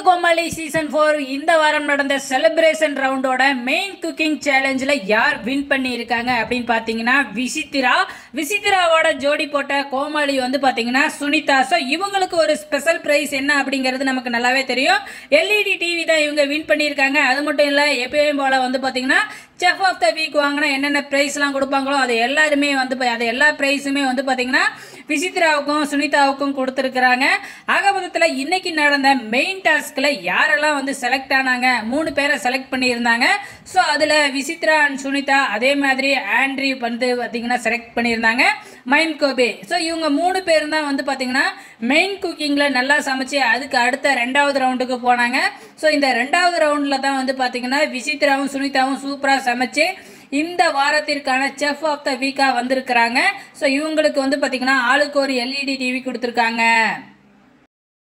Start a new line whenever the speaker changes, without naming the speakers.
கோமாளி season four இந்த வாரம் நடந்த செலிப்ரேஷன் ரவுண்டோட மெயின் குக்கிங் சேலஞ்சில் யார் வின் பண்ணியிருக்காங்க அப்படின்னு பார்த்தீங்கன்னா விசித்திரா விசித்திராவோட ஜோடி போட்ட கோமாளி வந்து பார்த்தீங்கன்னா சுனிதா ஸோ இவங்களுக்கு ஒரு ஸ்பெஷல் ப்ரைஸ் என்ன அப்படிங்கிறது நமக்கு நல்லாவே தெரியும் எல்இடி டிவி தான் இவங்க வின் பண்ணியிருக்காங்க அது மட்டும் இல்லை எப்பயும் போல் வந்து பார்த்தீங்கன்னா செஃப் ஆஃப் த வீக் வாங்கினா என்னென்ன ப்ரைஸ்லாம் கொடுப்பாங்களோ அது எல்லாருமே வந்து பா- அது எல்லா ப்ரைஸுமே வந்து பார்த்தீங்கன்னா விசித்ராவுக்கும் சுனிதாவுக்கும் கொடுத்துருக்குறாங்க ஆக மொத்தத்தில் இன்னைக்கு நடந்த மெயின் டாஸ்கில் யாரெல்லாம் வந்து செலக்ட் ஆனாங்க மூணு பேரை செலக்ட் பண்ணியிருந்தாங்க ஸோ அதில் விசித்ரா அண்ட் சுனிதா அதே மாதிரி ஆண்ட்ரி வந்து பார்த்தீங்கன்னா செலக்ட் பண்ணியிருந்தாங்க மைன் கோபே ஸோ இவங்க மூணு பேரும் தான் வந்து பார்த்தீங்கன்னா மெயின் குக்கிங்கில் நல்லா சமைச்சு அதுக்கு அடுத்த ரெண்டாவது ரவுண்டுக்கு போனாங்க ஸோ இந்த ரெண்டாவது ரவுண்டில் தான் வந்து பார்த்தீங்கன்னா விசித்ராவும் சுனிதாவும் சூப்பராக சமைச்சு இந்த வாரத்திற்கான செஃப் ஆஃப் த வீக்காக வந்திருக்கிறாங்க ஸோ இவங்களுக்கு வந்து பார்த்தீங்கன்னா ஆளுக்கு ஒரு எல்இடி டிவி கொடுத்துருக்காங்க